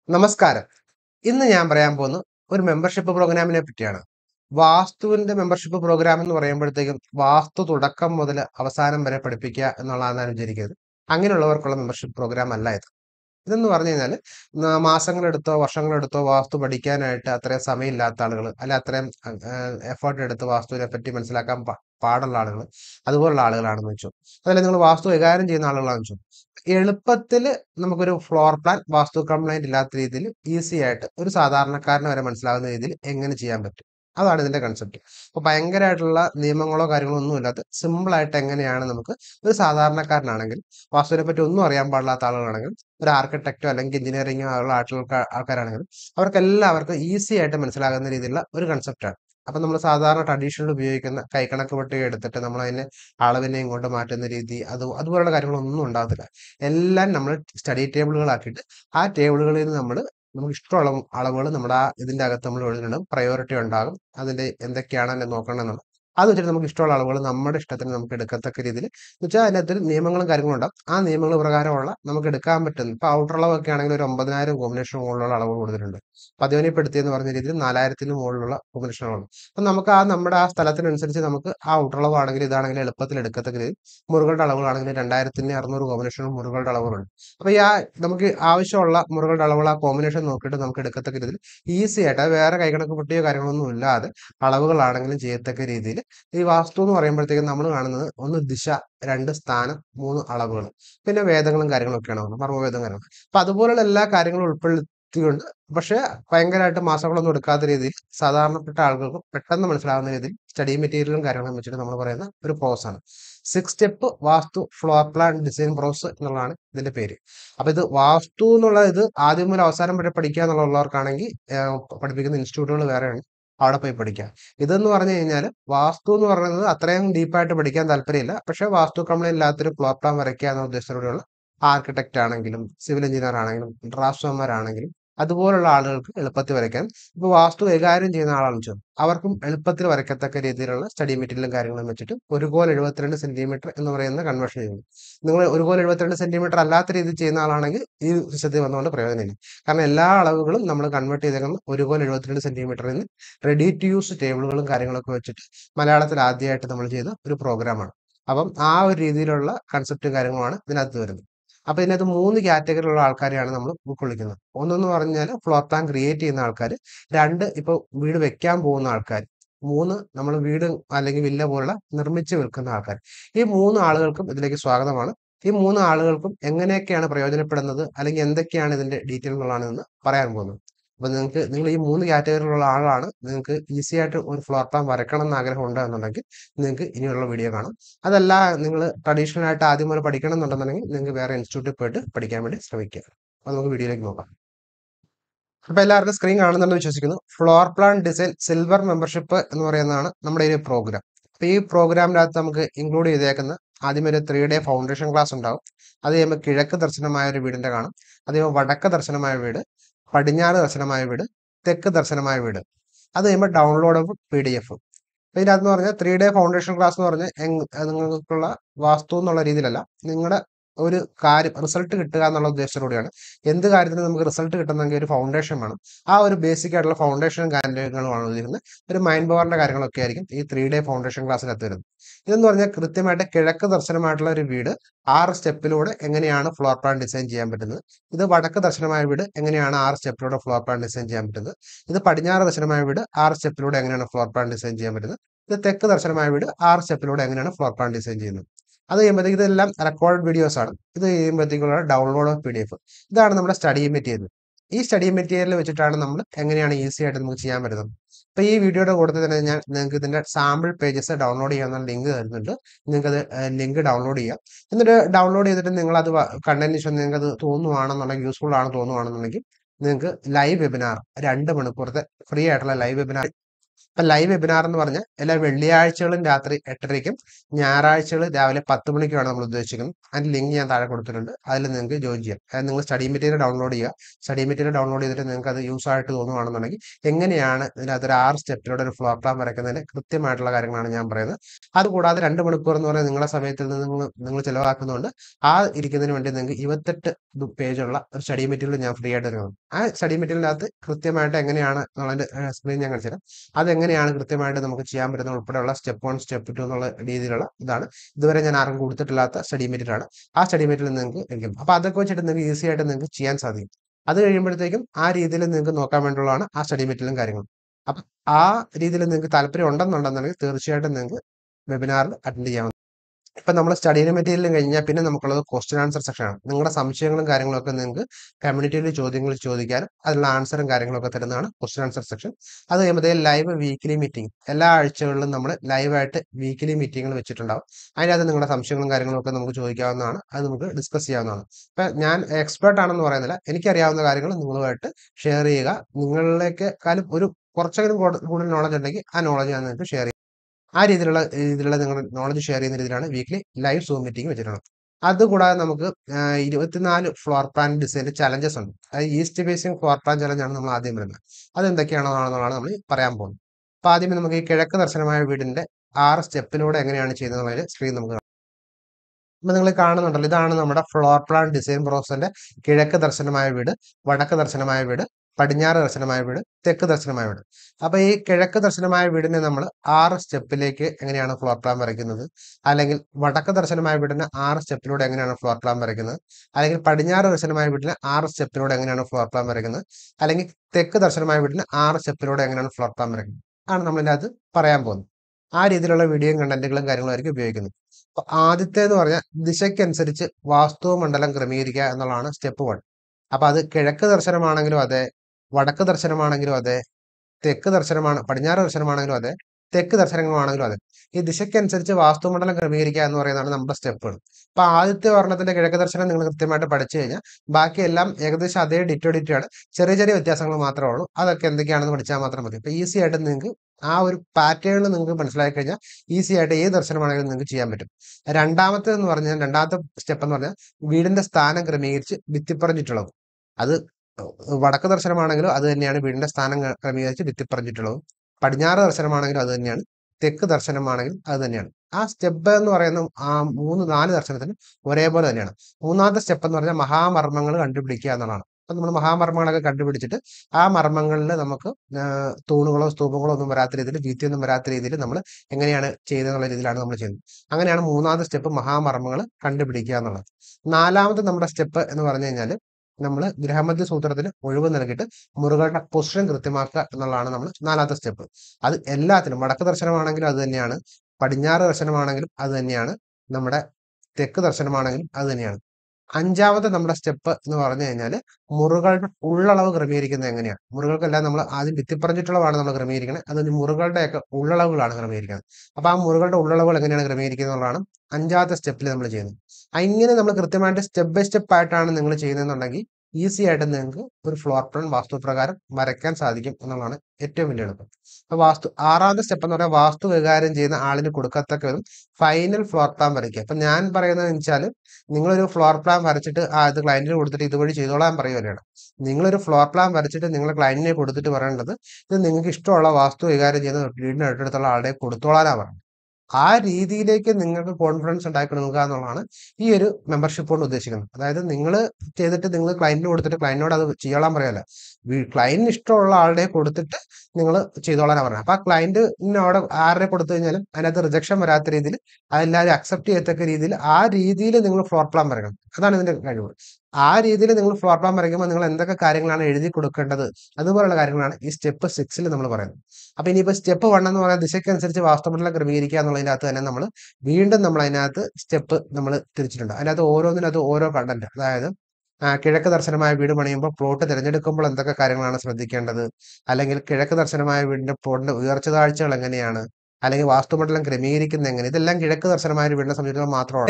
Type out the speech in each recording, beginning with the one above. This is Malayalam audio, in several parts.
നമസ്കാരം ഇന്ന് ഞാൻ പറയാൻ പോകുന്നത് ഒരു മെമ്പർഷിപ്പ് പ്രോഗ്രാമിനെ പറ്റിയാണ് വാസ്തുവിന്റെ മെമ്പർഷിപ്പ് പ്രോഗ്രാം എന്ന് പറയുമ്പോഴത്തേക്കും വാസ്തു തുടക്കം മുതൽ അവസാനം വരെ പഠിപ്പിക്കുക എന്നുള്ളതാണ് ഞാൻ വിചാരിക്കുന്നത് അങ്ങനെയുള്ളവർക്കുള്ള മെമ്പർഷിപ്പ് പ്രോഗ്രാം അല്ല ഇത് ഇതെന്ന് പറഞ്ഞു കഴിഞ്ഞാൽ മാസങ്ങളെടുത്തോ വർഷങ്ങളെടുത്തോ വാസ്തു പഠിക്കാനായിട്ട് അത്രയും സമയമില്ലാത്ത ആളുകൾ അല്ല അത്രയും എഫേർട്ട് എടുത്ത് വാസ്തുവിനെ പറ്റി മനസ്സിലാക്കാൻ പ- പാടുള്ള ആളുകൾ അതുപോലുള്ള ആളുകളാണെന്ന് വെച്ചു അതല്ല നിങ്ങൾ വാസ്തു കൈകാര്യം ചെയ്യുന്ന ആളുകളാണെന്ന് വെച്ചു എളുപ്പത്തിൽ നമുക്കൊരു ഫ്ലോർ പ്ലാൻ വാസ്തു കംപ്ലൈന്റ് ഇല്ലാത്ത രീതിയിൽ ഈസി ആയിട്ട് ഒരു സാധാരണക്കാരന് വരെ മനസ്സിലാകുന്ന രീതിയിൽ എങ്ങനെ ചെയ്യാൻ പറ്റും അതാണ് ഇതിന്റെ കൺസെപ്റ്റ് അപ്പൊ ഭയങ്കരമായിട്ടുള്ള നിയമങ്ങളോ കാര്യങ്ങളോ ഒന്നും ഇല്ലാത്ത സിമ്പിൾ ആയിട്ട് എങ്ങനെയാണ് നമുക്ക് ഒരു സാധാരണക്കാരനാണെങ്കിൽ വാസ്തുവിനെ പറ്റി ഒന്നും അറിയാൻ പാടില്ലാത്ത ആളുകളാണെങ്കിൽ ഒരു ആർക്കിടെക്റ്റോ അല്ലെങ്കിൽ എഞ്ചിനീയറിംഗോ ഉള്ള ആളുകൾക്ക് ആൾക്കാരാണെങ്കിലും അവർക്ക് എല്ലാവർക്കും ഈസി ആയിട്ട് മനസ്സിലാകുന്ന രീതിയിലുള്ള ഒരു കൺസെപ്റ്റാണ് അപ്പൊ നമ്മൾ സാധാരണ ട്രഡീഷണൽ ഉപയോഗിക്കുന്ന കൈക്കണക്ക് പട്ടിക എടുത്തിട്ട് നമ്മൾ അതിനെ അളവിനെ ഇങ്ങോട്ട് മാറ്റുന്ന രീതി അത് അതുപോലുള്ള കാര്യങ്ങളൊന്നും ഉണ്ടാകത്തില്ല എല്ലാം നമ്മൾ സ്റ്റഡി ടേബിളുകളാക്കിയിട്ട് ആ ടേബിളുകളിൽ നിന്ന് നമ്മൾ നമുക്ക് ഇഷ്ടമുള്ള അളവുകൾ നമ്മുടെ ആ ഇതിന്റെ അകത്ത് നമ്മൾ എഴുതുന്നുണ്ട് പ്രയോറിറ്റി ഉണ്ടാകും അതിന്റെ എന്തൊക്കെയാണ് അതിന്റെ നോക്കണമെന്നുള്ളത് അത് വെച്ചിട്ട് നമുക്ക് ഇഷ്ടമുള്ള അളവുകൾ നമ്മുടെ ഇഷ്ടത്തിന് നമുക്ക് എടുക്കത്തക്ക രീതിയിൽ എന്ന് വെച്ചാൽ അതിനകത്ത് നിയമങ്ങളും കാര്യങ്ങളും ഉണ്ടാവും ആ നിയമങ്ങൾ പ്രകാരമുള്ള നമുക്ക് എടുക്കാൻ പറ്റുന്ന ഇപ്പൊ ഔട്ടർ അളവൊക്കെ ആണെങ്കിൽ ഒരു ഒമ്പതിനായിരം കോമ്പിനേഷൻ മുകളിലുള്ള അളവുകൾ കൊടുത്തിട്ടുണ്ട് പതിവനിപ്പെടുത്തി എന്ന് പറഞ്ഞ രീതിയിൽ നാലായിരത്തിന് മുകളിലുള്ള കോമ്പിനേഷനുകളുണ്ട് അപ്പൊ നമുക്ക് ആ നമ്മുടെ ആ സ്ഥലത്തിനനുസരിച്ച് നമുക്ക് ആ ഔട്ടർ അളവാണെങ്കിൽ ഇതാണെങ്കിൽ എളുപ്പത്തിൽ എടുക്കത്തക്ക രീതിയിൽ മുറുകളുടെ അളവുകളാണെങ്കിൽ രണ്ടായിരത്തിന് അറുന്നൂറ് കോമ്പിനേഷൻ മുറുകളുടെ അളവുകളുണ്ട് അപ്പൊ ഈ ആ നമുക്ക് ആവശ്യമുള്ള മുറുകളുടെ അളവുകൾ ആ കോമ്പിനേഷൻ നോക്കിയിട്ട് നമുക്ക് എടുക്കത്തക്ക രീതിയിൽ ഈസി ആയിട്ട് അത് വേറെ കൈകണക്ക് പൊട്ടിയോ കാര്യങ്ങളൊന്നും ഇല്ലാതെ അളവുകളാണെങ്കിലും ചെയ്യത്തക്ക രീതിയിൽ ഈ വാസ്തു എന്ന് പറയുമ്പോഴത്തേക്കും നമ്മൾ കാണുന്നത് ഒന്ന് ദിശ രണ്ട് സ്ഥാനം മൂന്ന് അളവുകൾ പിന്നെ വേദങ്ങളും കാര്യങ്ങളൊക്കെയാണ് വന്നത് മർമ്മവേദം കാര്യങ്ങൾ അപ്പൊ അതുപോലുള്ള എല്ലാ കാര്യങ്ങളും ഉൾപ്പെടുത്തിക്കൊണ്ട് പക്ഷെ ഭയങ്കരമായിട്ട് മാസങ്ങളൊന്നും എടുക്കാത്ത രീതിയിൽ സാധാരണപ്പെട്ട ആളുകൾക്ക് പെട്ടെന്ന് മനസ്സിലാവുന്ന രീതിയിൽ സ്റ്റഡി മെറ്റീരിയലും കാര്യങ്ങളും വെച്ചിട്ട് നമ്മൾ പറയുന്ന ഒരു പ്രോസസ് ആണ് six step vastu floor plan design process എന്നുള്ളതാണ് ഇതിന്റെ പേര് അപ്പൊ ഇത് വാസ്തു എന്നുള്ള ഇത് ആദ്യം മുതൽ അവസാനം വരെ പഠിക്കുക എന്നുള്ളവർക്കാണെങ്കിൽ പഠിപ്പിക്കുന്ന ഇൻസ്റ്റിറ്റ്യൂട്ടുകൾ വേറെയാണ് അവിടെ പോയി പഠിക്കാം ഇതെന്ന് പറഞ്ഞു കഴിഞ്ഞാൽ വാസ്തു എന്ന് പറയുന്നത് അത്രയും ഡീപ്പായിട്ട് പഠിക്കാൻ താല്പര്യമില്ല പക്ഷെ വാസ്തു കംപ്ലൈന്റ് ഇല്ലാത്തൊരു ഫ്ലോർ പ്ലാൻ വരയ്ക്കുക എന്ന ഉദ്ദേശത്തോടെയുള്ള ആർക്കിടെക്ട് ആണെങ്കിലും സിവിൽ എഞ്ചിനീയർ ആണെങ്കിലും ഡ്രാഫ്റ്റ്സ്മാൻമാർ ആണെങ്കിലും അതുപോലുള്ള ആളുകൾക്ക് എളുപ്പത്തിൽ വരയ്ക്കാൻ ഇപ്പൊ വാസ്തു കൈകാര്യം ചെയ്യുന്ന ആളാണെന്ന് വെച്ചാൽ അവർക്കും എളുപ്പത്തിൽ വരയ്ക്കത്തക്ക രീതിയിലുള്ള സ്റ്റഡി മെറ്റീരിയലും കാര്യങ്ങളും വെച്ചിട്ട് ഒരു കോൽ എഴുപത്തിരണ്ട് സെന്റിമീറ്റർ എന്ന് പറയുന്ന കൺവേർഷൻ ചെയ്യുന്നു നിങ്ങൾ ഒരു കോൽ എഴുപത്തിരണ്ട് സെന്റിമീറ്റർ അല്ലാത്ത രീതിയിൽ ചെയ്യുന്ന ആളാണെങ്കിൽ ഈ സിസ്റ്റത്തിൽ വന്നുകൊണ്ട് പ്രയോജനമില്ല കാരണം എല്ലാ അളവുകളും നമ്മൾ കൺവേർട്ട് ചെയ്തേക്കുന്നത് ഒരു കോൽ എഴുപത്തിരണ്ട് സെന്റിമീറ്ററിൽ നിന്ന് റെഡി ടു യൂസ് ടേബിളുകളും കാര്യങ്ങളൊക്കെ വെച്ചിട്ട് മലയാളത്തിൽ ആദ്യമായിട്ട് നമ്മൾ ചെയ്ത ഒരു പ്രോഗ്രാമാണ് അപ്പം ആ ഒരു രീതിയിലുള്ള കൺസെപ്റ്റും കാര്യങ്ങളുമാണ് ഇതിനകത്ത് വരുന്നത് അപ്പൊ ഇതിനകത്ത് മൂന്ന് കാറ്റഗറിയിലുള്ള ആൾക്കാരെയാണ് നമ്മൾ ഉൾക്കൊള്ളിക്കുന്നത് ഒന്നെന്ന് പറഞ്ഞാൽ ഫ്ലോർ പ്ലാൻ ക്രിയേറ്റ് ചെയ്യുന്ന ആൾക്കാർ രണ്ട് ഇപ്പൊ വീട് വെക്കാൻ പോകുന്ന ആൾക്കാർ മൂന്ന് നമ്മൾ വീട് അല്ലെങ്കിൽ വില്ല പോലുള്ള നിർമ്മിച്ച് വിൽക്കുന്ന ആൾക്കാർ ഈ മൂന്ന് ആളുകൾക്കും ഇതിലേക്ക് സ്വാഗതമാണ് ഈ മൂന്ന് ആളുകൾക്കും എങ്ങനെയൊക്കെയാണ് പ്രയോജനപ്പെടുന്നത് അല്ലെങ്കിൽ എന്തൊക്കെയാണ് ഇതിന്റെ ഡീറ്റെയിൽ എന്നുള്ളതാണ് ഇന്ന് പറയാൻ പോകുന്നത് അപ്പൊ നിങ്ങൾക്ക് നിങ്ങൾ ഈ മൂന്ന് കാറ്റഗറിയിലുള്ള ആളാണ് നിങ്ങൾക്ക് ഈസി ആയിട്ട് ഒരു ഫ്ലോർ പ്ലാൻ വരക്കണം എന്ന് ആഗ്രഹം ഉണ്ട് എന്നുണ്ടെങ്കിൽ നിങ്ങൾക്ക് ഇനിയുള്ള വീഡിയോ കാണാം അതല്ല നിങ്ങൾ ട്രഡീഷണൽ ആയിട്ട് ആദ്യം മുതൽ പഠിക്കണം എന്നുണ്ടെന്നുണ്ടെങ്കിൽ നിങ്ങൾക്ക് വേറെ ഇൻസ്റ്റിറ്റ്യൂട്ടിൽ പോയിട്ട് പഠിക്കാൻ വേണ്ടി ശ്രമിക്കുക അപ്പൊ നമുക്ക് വീഡിയോയിലേക്ക് നോക്കാം അപ്പൊ എല്ലാവർക്കും സ്ക്രീൻ കാണുന്നുണ്ടെന്ന് വിശ്വസിക്കുന്നു ഫ്ലോർ പ്ലാൻ ഡിസൈൻ സിൽവർ മെമ്പർഷിപ്പ് എന്ന് പറയുന്നതാണ് നമ്മുടെ ഈ പ്രോഗ്രാം അപ്പൊ ഈ പ്രോഗ്രാമിനകത്ത് നമുക്ക് ഇൻക്ലൂഡ് ചെയ്തേക്കുന്ന ആദ്യം ഒരു ത്രീ ഡേ ഫൗണ്ടേഷൻ ക്ലാസ് ഉണ്ടാവും അത് കഴിയുമ്പോൾ കിഴക്ക് ദർശനമായ ഒരു വീടിന്റെ കാണും അത് കഴിയുമ്പോൾ വടക്ക് ദർശനമായ വീട് പടിഞ്ഞാറ് ദർശനമായ വീട് തെക്ക് ദർശനമായ വീട് അത് കഴിയുമ്പോൾ ഡൗൺലോഡബിൾ പി ഡി എഫ് അപ്പൊ ഇതിനകത്ത് പറഞ്ഞാൽ ത്രീ ഡേ ഫൗണ്ടേഷൻ ക്ലാസ് എന്ന് പറഞ്ഞാൽ നിങ്ങൾക്കുള്ള വാസ്തു എന്നുള്ള രീതിയിലല്ല നിങ്ങളുടെ ഒരു കാര്യം റിസൾട്ട് കിട്ടുക എന്നുള്ള ഉദ്ദേശത്തോടെയാണ് എന്ത് കാര്യത്തിന് നമുക്ക് റിസൾട്ട് കിട്ടുന്നെങ്കിൽ ഒരു ഫൗണ്ടേഷൻ വേണം ആ ഒരു ബേസിക് ആയിട്ടുള്ള ഫൗണ്ടേഷൻ കാര്യങ്ങളുമാണ് ഇതിരുന്നത് ഒരു മൈൻഡ് പവറിന്റെ കാര്യങ്ങളൊക്കെ ആയിരിക്കും ഈ ത്രീ ഡേ ഫൗണ്ടേഷൻ ക്ലാസ്സിനകത്ത് വരുന്നത് ഇതെന്ന് പറഞ്ഞാൽ കൃത്യമായിട്ട് കിഴക്ക് ദർശനമായിട്ടുള്ള ഒരു വീട് ആറ് സ്റ്റെപ്പിലൂടെ എങ്ങനെയാണ് ഫ്ലോർ പ്ലാൻ ഡിസൈൻ ചെയ്യാൻ പറ്റുന്നത് ഇത് വടക്ക് ദർശനമായ വീട് എങ്ങനെയാണ് ആറ് സ്റ്റെപ്പിലൂടെ ഫ്ലോർ പ്ലാൻ ഡിസൈൻ ചെയ്യാൻ പറ്റുന്നത് ഇത് പടിഞ്ഞാറ് ദർശനമായ വീട് ആറ് സ്റ്റെപ്പിലൂടെ എങ്ങനെയാണ് ഫ്ലോർ പ്ലാൻ ഡിസൈൻ ചെയ്യാൻ പറ്റുന്നത് ഇത് തെക്ക് ദർശനമായ വീട് ആറ് സ്റ്റെപ്പിലൂടെ എങ്ങനെയാണ് ഫ്ലോർ പ്ലാൻ ഡിസൈൻ ചെയ്യുന്നത് അത് കഴിയുമ്പോഴത്തേക്ക് ഇതെല്ലാം റെക്കോർഡ് വീഡിയോസ് ആണ് ഇത് കഴിയുമ്പോഴത്തേക്കുള്ള download of P D F ഇതാണ് നമ്മുടെ സ്റ്റഡി മെറ്റീരിയൽ ഈ സ്റ്റഡി മെറ്റീരിയൽ വെച്ചിട്ടാണ് നമ്മൾ എങ്ങനെയാണ് ഈസി ആയിട്ട് നമുക്ക് ചെയ്യാൻ പറ്റുന്നത് അപ്പൊ ഈ വീഡിയോയുടെ കൂടെ തന്നെ ഞാൻ നിങ്ങൾക്ക് ഇതിന്റെ സാമ്പിൾ പേജസ് ഡൗൺലോഡ് ചെയ്യാവുന്ന ലിങ്ക് തരുന്നുണ്ട് നിങ്ങൾക്ക് അത് ലിങ്ക് ഡൗൺലോഡ് ചെയ്യാം എന്നിട്ട് ഡൗൺലോഡ് ചെയ്തിട്ട് നിങ്ങൾ അത് കണ്ടതിന് ശേഷം നിങ്ങൾക്ക് അത് തോന്നുവാണെന്നുണ്ടെങ്കിൽ യൂസ്ഫുൾ ആണ് തോന്നുവാണെന്നുണ്ടെങ്കിൽ നിങ്ങൾക്ക് ലൈവ് വെബിനാർ രണ്ട് മണിക്കൂറത്തെ ഫ്രീ ആയിട്ടുള്ള ലൈവ് വെബിനാർ ഇപ്പൊ ലൈവ് വെബിനാർ എന്ന് പറഞ്ഞാൽ എല്ലാ വെള്ളിയാഴ്ചകളും രാത്രി എട്ടരയ്ക്കും ഞായറാഴ്ചകൾ രാവിലെ പത്ത് മണിക്കുമാണ് നമ്മൾ ഉദ്ദേശിക്കുന്നത് അതിന്റെ ലിങ്ക് ഞാൻ താഴെ കൊടുത്തിട്ടുണ്ട് അതിൽ നിങ്ങൾക്ക് ജോയിൻ ചെയ്യാം അതായത് നിങ്ങൾ സ്റ്റഡി മെറ്റീരിയൽ ഡൗൺലോഡ് ചെയ്യുക സ്റ്റഡി മെറ്റീരിയൽ ഡൗൺലോഡ് ചെയ്തിട്ട് നിങ്ങൾക്ക് അത് യൂസ് ആയിട്ട് തോന്നുവാണെന്നുണ്ടെങ്കിൽ എങ്ങനെയാണ് ഇതിനകത്ത് ഒരു ആറ് സ്റ്റെപ്പിലൂടെ ഒരു ഫ്ലോർ പ്ലാൻ വരയ്ക്കുന്നതിന് കൃത്യമായിട്ടുള്ള കാര്യങ്ങളാണ് ഞാൻ പറയുന്നത് അതുകൂടാതെ രണ്ട് മണിക്കൂർ എന്ന് പറയുന്നത് നിങ്ങളുടെ സമയത്തിൽ നിന്ന് നിങ്ങൾ നിങ്ങൾ ചിലവാക്കുന്നതുകൊണ്ട് ആ ഇരിക്കുന്നതിന് വേണ്ടി നിങ്ങൾക്ക് ഇരുപത്തെട്ട് പേജുള്ള ഒരു സ്റ്റഡി മെറ്റീരിയൽ ഞാൻ ഫ്രീ ആയിട്ട് തരുന്നത് ആ സ്റ്റഡി മെറ്റീരിയലിനകത്ത് കൃത്യമായിട്ട് എങ്ങനെയാണ് എന്നുള്ളതിന്റെ സ്ക്രീൻ ഞാൻ കാണിച്ചു തരാം അതെങ്ങനെയാണ് കൃത്യമായിട്ട് നമുക്ക് ചെയ്യാൻ പറ്റുന്ന ഉൾപ്പെടെയുള്ള സ്റ്റെപ്പ് വൺ സ്റ്റെപ്പ് ടു എന്നുള്ള രീതിയിലുള്ള ഇതാണ് ഇതുവരെ ഞാൻ ആർക്കും കൊടുത്തിട്ടില്ലാത്ത സ്റ്റഡി മെറ്റീരിയൽ ആണ് ആ സ്റ്റഡി മെറ്റീരിയൽ നിങ്ങൾക്ക് ലഭിക്കും അപ്പൊ അതൊക്കെ വെച്ചിട്ട് നിങ്ങൾക്ക് ഈസി ആയിട്ട് നിങ്ങൾക്ക് ചെയ്യാൻ സാധിക്കും അത് കഴിയുമ്പോഴത്തേക്കും ആ രീതിയിൽ നിങ്ങൾക്ക് നോക്കാൻ വേണ്ടിയുള്ളതാണ് ആ സ്റ്റഡി മെറ്റീരിയലും കാര്യങ്ങളും അപ്പൊ ആ രീതിയിൽ നിങ്ങൾക്ക് താല്പര്യം ഉണ്ടെന്നുണ്ടെന്നുണ്ടെങ്കിൽ തീർച്ചയായിട്ടും നിങ്ങൾക്ക് വെബിനാറിൽ അറ്റൻഡ് ചെയ്യാം ഇപ്പൊ നമ്മൾ സ്റ്റഡി മെറ്റീരിയൽ കഴിഞ്ഞാൽ പിന്നെ നമുക്കുള്ളത് ക്വസ്റ്റ്യൻ ആൻസർ സെക്ഷൻ ആണ് നിങ്ങളുടെ സംശയങ്ങളും കാര്യങ്ങളൊക്കെ നിങ്ങൾക്ക് കമ്മ്യൂണിറ്റിയിൽ ചോദ്യങ്ങൾ ചോദിക്കാനും അതിനുള്ള ആൻസറും കാര്യങ്ങളൊക്കെ തരുന്നതാണ് ക്വസ്റ്റ്യൻ ആൻസർ സെക്ഷൻ അത് കഴിയുമ്പോൾ ലൈവ് വീക്കിലി മീറ്റിംഗ് എല്ലാ ആഴ്ചകളിലും നമ്മൾ ലൈവായിട്ട് വീക്കിലി മീറ്റിംഗുകൾ വെച്ചിട്ടുണ്ടാവും അതിനകത്ത് നിങ്ങളുടെ സംശയങ്ങളും കാര്യങ്ങളും ഒക്കെ നമുക്ക് ചോദിക്കാവുന്നതാണ് അത് നമുക്ക് ഡിസ്കസ് ചെയ്യാവുന്നതാണ് ഇപ്പൊ ഞാൻ എക്സ്പേർട്ട് ആണെന്ന് പറയുന്നില്ല എനിക്കറിയാവുന്ന കാര്യങ്ങൾ നിങ്ങളുമായിട്ട് ഷെയർ ചെയ്യുക നിങ്ങളിലേക്കാളും ഒരു കുറച്ചെങ്കിലും കൂടുതൽ നോളജ് ഉണ്ടെങ്കിൽ ആ നോളജ് ഞാൻ നിങ്ങൾക്ക് ഷെയർ ചെയ്യും ആ രീതിയിലുള്ള രീതിയിലുള്ള നിങ്ങളുടെ നോളജ് ഷെയർ ചെയ്യുന്ന രീതിയിലാണ് വീക്കിലി ലൈവ് സൂം മീറ്റിംഗ് വെച്ചിട്ടുള്ളത് അതുകൂടാതെ നമുക്ക് ഇരുപത്തിനാല് ഫ്ലോർ പ്ലാൻ ഡിസൈൻ ചലഞ്ചസ് ഉണ്ട് അത് east facing floor plan challenge ആണ് നമ്മൾ ആദ്യം വരുന്നത് അത് എന്തൊക്കെയാണെന്നുള്ളതാണ് നമ്മൾ പറയാൻ പോകുന്നത് അപ്പൊ ആദ്യമേ നമുക്ക് ഈ കിഴക്ക് ദർശനമായ വീടിന്റെ ആറ് സ്റ്റെപ്പിലൂടെ എങ്ങനെയാണ് ചെയ്യുന്നത് സ്ക്രീൻ നമുക്ക് അപ്പൊ നിങ്ങൾ കാണുന്നുണ്ടല്ലോ ഇതാണ് നമ്മുടെ ഫ്ലോർ പ്ലാൻ ഡിസൈൻ പ്രോസസിന്റെ കിഴക്ക് ദർശനമായ വീട് വടക്ക് ദർശനമായ വീട് പടിഞ്ഞാറ് ദർശനമായ വീട് തെക്ക് ദർശനമായ വീട് അപ്പൊ ഈ കിഴക്ക് ദർശനമായ വീടിനെ നമ്മൾ ആറ് സ്റ്റെപ്പിലേക്ക് എങ്ങനെയാണ് ഫ്ലോർ പ്ലാൻ വരയ്ക്കുന്നത് അല്ലെങ്കിൽ വടക്ക് ദർശനമായ വീടിന് ആറ് സ്റ്റെപ്പിലൂടെ എങ്ങനെയാണ് ഫ്ലോർ പ്ലാൻ വരയ്ക്കുന്നത് അല്ലെങ്കിൽ പടിഞ്ഞാറ് ദർശനമായ വീടിന് ആറ് സ്റ്റെപ്പിലൂടെ എങ്ങനെയാണ് ഫ്ലോർ പ്ലാൻ വരയ്ക്കുന്നത് അല്ലെങ്കിൽ തെക്ക് ദർശനമായ വീടിന് ആറ് സ്റ്റെപ്പിലൂടെ എങ്ങനെയാണ് ഫ്ലോർ പ്ലാൻ വരയ്ക്കുന്നത് ആണ് നമ്മൾ ഇതിനകത്ത് പറയാൻ പോകുന്നത് ആ രീതിയിലുള്ള വീഡിയോയും കണ്ടന്റുകളും കാര്യങ്ങളും ആയിരിക്കും ഉപയോഗിക്കുന്നത് അപ്പൊ ആദ്യത്തെ എന്ന് പറഞ്ഞാൽ ദിശയ്ക്കനുസരിച്ച് വാസ്തു മണ്ഡലം ക്രമീകരിക്കുക എന്നുള്ളതാണ് സ്റ്റെപ്പ് വൺ അപ്പൊ അത് കിഴക്ക് ദർശനമാണെങ്കിലും അതെ വടക്ക് ദർശനമാണെങ്കിലും അതെ തെക്ക് ദർശനമാണ് പടിഞ്ഞാറ് ദർശനമാണെങ്കിലും അതെ തെക്ക് ദർശനങ്ങളാണെങ്കിലും അതെ ഈ ദിശയ്ക്കനുസരിച്ച് വാസ്തുമണ്ഡലം ക്രമീകരിക്കുക എന്ന് പറയുന്നതാണ് നമ്മുടെ സ്റ്റെപ്പുകൾ അപ്പൊ ആദ്യത്തെ ഒരെണ്ണത്തിന്റെ കിഴക്ക് ദർശനം നിങ്ങൾ കൃത്യമായിട്ട് പഠിച്ചു കഴിഞ്ഞാൽ ബാക്കിയെല്ലാം ഏകദേശം അതേ ഡിറ്റോ ഡിറ്റോ ആണ് ചെറിയ ചെറിയ വ്യത്യാസങ്ങൾ മാത്രമേ ഉള്ളൂ അതൊക്കെ എന്തൊക്കെയാണെന്ന് പഠിച്ചാൽ മാത്രം മതി അപ്പൊ ഈസി ആയിട്ട് നിങ്ങൾക്ക് ആ ഒരു പാറ്റേൺ നിങ്ങൾക്ക് മനസ്സിലാക്കി കഴിഞ്ഞാൽ ഈസി ആയിട്ട് ഏത് ദർശനമാണെങ്കിലും നിങ്ങൾക്ക് ചെയ്യാൻ പറ്റും രണ്ടാമത്തെ എന്ന് പറഞ്ഞാൽ രണ്ടാമത്തെ സ്റ്റെപ്പ് എന്ന് പറഞ്ഞാൽ വീടിന്റെ സ്ഥാനം ക്രമീകരിച്ച് ഭിത്തിപ്പറഞ്ഞിട്ടുള്ളത് അത് വടക്ക് ദർശനമാണെങ്കിലും അത് തന്നെയാണ് വീടിന്റെ സ്ഥാനം ക്രമീകരിച്ച് ഭിത്തിപ്പറഞ്ഞിട്ടുള്ളതും പടിഞ്ഞാറ് ദർശനമാണെങ്കിലും അത് തന്നെയാണ് തെക്ക് ദർശനമാണെങ്കിലും അത് തന്നെയാണ് ആ സ്റ്റെപ്പ് എന്ന് പറയുന്ന ആ മൂന്ന് നാല് ദർശനത്തിന് ഒരേപോലെ തന്നെയാണ് മൂന്നാമത്തെ സ്റ്റെപ്പ് എന്ന് പറഞ്ഞാൽ മഹാമർമ്മങ്ങൾ കണ്ടുപിടിക്കുക എന്നുള്ളതാണ് അപ്പൊ നമ്മൾ മഹാമർമ്മങ്ങളൊക്കെ കണ്ടുപിടിച്ചിട്ട് ആ മർമ്മങ്ങളിൽ നമുക്ക് തൂണുകളോ സ്തൂപങ്ങളോ ഒന്നും വരാത്ത രീതിയിൽ വീത്തിയൊന്നും വരാത്ത രീതിയിൽ നമ്മൾ എങ്ങനെയാണ് ചെയ്തെന്നുള്ള രീതിയിലാണ് നമ്മൾ ചെയ്യുന്നത് അങ്ങനെയാണ് മൂന്നാമത്തെ സ്റ്റെപ്പ് മഹാമർമ്മങ്ങൾ കണ്ടുപിടിക്കുക എന്നുള്ളത് നാലാമത്തെ നമ്മുടെ സ്റ്റെപ്പ് എന്ന് പറഞ്ഞു കഴിഞ്ഞാൽ നമ്മൾ ഗ്രഹമധ്യ സൂത്രത്തിന് ഒഴിവ് നൽകിയിട്ട് മുറുകളുടെ പൊസിഷൻ കൃത്യമാക്കുക എന്നുള്ളതാണ് നമ്മൾ നാലാമത്തെ സ്റ്റെപ്പ് അത് എല്ലാത്തിനും വടക്ക് ദർശനമാണെങ്കിലും അത് തന്നെയാണ് പടിഞ്ഞാറ് ദർശനമാണെങ്കിലും അത് തന്നെയാണ് നമ്മുടെ തെക്ക് ദർശനമാണെങ്കിലും അത് തന്നെയാണ് അഞ്ചാമത്തെ നമ്മുടെ സ്റ്റെപ്പ് എന്ന് പറഞ്ഞു കഴിഞ്ഞാൽ മുറുകളുടെ ഉള്ളളവ് ക്രമീകരിക്കുന്നത് എങ്ങനെയാണ് മുറുകൾക്കെല്ലാം നമ്മൾ ആദ്യം ഭിത്തിപ്പറഞ്ഞിട്ടുള്ളതാണ് നമ്മൾ ക്രമീകരിക്കുന്നത് അത് മുറുകളുടെയൊക്കെ ഉള്ളളവുകളാണ് ക്രമീകരിക്കുന്നത് അപ്പൊ ആ മുറുകളുടെ ഉള്ളളവുകൾ എങ്ങനെയാണ് ക്രമീകരിക്കുന്നത് എന്നുള്ളതാണ് അഞ്ചാമത്തെ സ്റ്റെപ്പിൽ നമ്മൾ ചെയ്യുന്നത് ഇങ്ങനെ നമ്മൾ കൃത്യമായിട്ട് സ്റ്റെപ്പ് ബൈ സ്റ്റെപ്പ് ആയിട്ടാണ് നിങ്ങൾ ചെയ്യുന്നതെന്നുണ്ടെങ്കിൽ ഈസി ആയിട്ട് നിങ്ങൾക്ക് ഒരു ഫ്ലോർ പ്ലാൻ വാസ്തുപ്രകാരം വരയ്ക്കാൻ സാധിക്കും എന്നുള്ളതാണ് ഏറ്റവും വലിയ എളുപ്പം അപ്പൊ വാസ്തു ആറാമത്തെ സ്റ്റെപ്പ് എന്ന് പറഞ്ഞാൽ വാസ്തു കൈകാര്യം ചെയ്യുന്ന ആളിന് കൊടുക്കത്തക്ക വിധം ഫൈനൽ ഫ്ലോർ പ്ലാൻ വരയ്ക്കുക അപ്പൊ ഞാൻ പറയുന്നത് വെച്ചാൽ നിങ്ങളൊരു ഫ്ലോർ പ്ലാൻ വരച്ചിട്ട് ആ ഇത് ക്ലയന്റിന് കൊടുത്തിട്ട് ഇതുവഴി ചെയ്തോളാൻ പറയുകയാണ് നിങ്ങളൊരു ഫ്ലോർ പ്ലാൻ വരച്ചിട്ട് നിങ്ങൾ ക്ലയന്റിനെ കൊടുത്തിട്ട് പറയേണ്ടത് ഇത് നിങ്ങൾക്ക് ഇഷ്ടമുള്ള വാസ്തു കൈകാര്യം ചെയ്യുന്ന വീടിന് അടുത്തുള്ള ആളുടെ കൊടുത്തോളാനാ പറയുന്നത് ആ രീതിയിലേക്ക് നിങ്ങൾക്ക് കോൺഫിഡൻസ് ഉണ്ടാക്കി കൊടുക്കുക എന്നുള്ളതാണ് ഈ ഒരു മെമ്പർഷിപ്പ് കൊണ്ട് ഉദ്ദേശിക്കുന്നത് അതായത് നിങ്ങൾ ചെയ്തിട്ട് നിങ്ങൾ ക്ലയന്റിന് കൊടുത്തിട്ട് ക്ലയന്റിനോട് അത് ചെയ്യോളാൻ പറയല്ല ക്ലയന്റിന് ഇഷ്ടമുള്ള ആളുടെ കൊടുത്തിട്ട് നിങ്ങൾ ചെയ്തോളാനാ പറഞ്ഞത് അപ്പൊ ആ ക്ലയന്റിനോട് ആരുടെ കൊടുത്തു കഴിഞ്ഞാലും അതിനകത്ത് റിജക്ഷൻ വരാത്ത രീതിയിൽ അതെല്ലാവരും അക്സെപ്റ്റ് ചെയ്യത്തക്ക രീതിയിൽ ആ രീതിയിൽ നിങ്ങൾ ഫ്ലോർ പ്ലാൻ വരക്കണം അതാണ് ഇതിന്റെ കഴിവ് ആ രീതിയിൽ നിങ്ങൾ ഫ്ലോർ പ്ലാൻ വരയ്ക്കുമ്പോൾ നിങ്ങൾ എന്തൊക്കെ കാര്യങ്ങളാണ് എഴുതി കൊടുക്കേണ്ടത് അതുപോലുള്ള കാര്യങ്ങളാണ് ഈ സ്റ്റെപ്പ് സിക്സിൽ നമ്മൾ പറയുന്നത് അപ്പൊ ഇനിയിപ്പോൾ സ്റ്റെപ്പ് വൺ എന്ന് പറയുന്ന ദിശയ്ക്കനുസരിച്ച് വാസ്തുമണ്ഡലം ക്രമീകരിക്കുക എന്നുള്ളതിനകത്ത് തന്നെ നമ്മൾ വീണ്ടും നമ്മൾ അതിനകത്ത് സ്റ്റെപ്പ് നമ്മൾ തിരിച്ചിട്ടുണ്ട് അതിനകത്ത് ഓരോന്നിനകത്ത് ഓരോ കണ്ടന്റ് അതായത് കിഴക്ക് ദർശനമായ വീട് പണിയുമ്പോൾ പ്ലോട്ട് തിരഞ്ഞെടുക്കുമ്പോൾ എന്തൊക്കെ കാര്യങ്ങളാണ് ശ്രദ്ധിക്കേണ്ടത് അല്ലെങ്കിൽ കിഴക്ക് ദർശനമായ വീടിന്റെ പ്ലോട്ടിന്റെ ഉയർച്ച താഴ്ചകൾ എങ്ങനെയാണ് അല്ലെങ്കിൽ വാസ്തുമണ്ഡലം ക്രമീകരിക്കുന്നത് എങ്ങനെ ഇതെല്ലാം കിഴക്ക് ദർശനമായ ഒരു വീടിനെ സംബന്ധിച്ചിടത്തോളം മാത്രമാണ്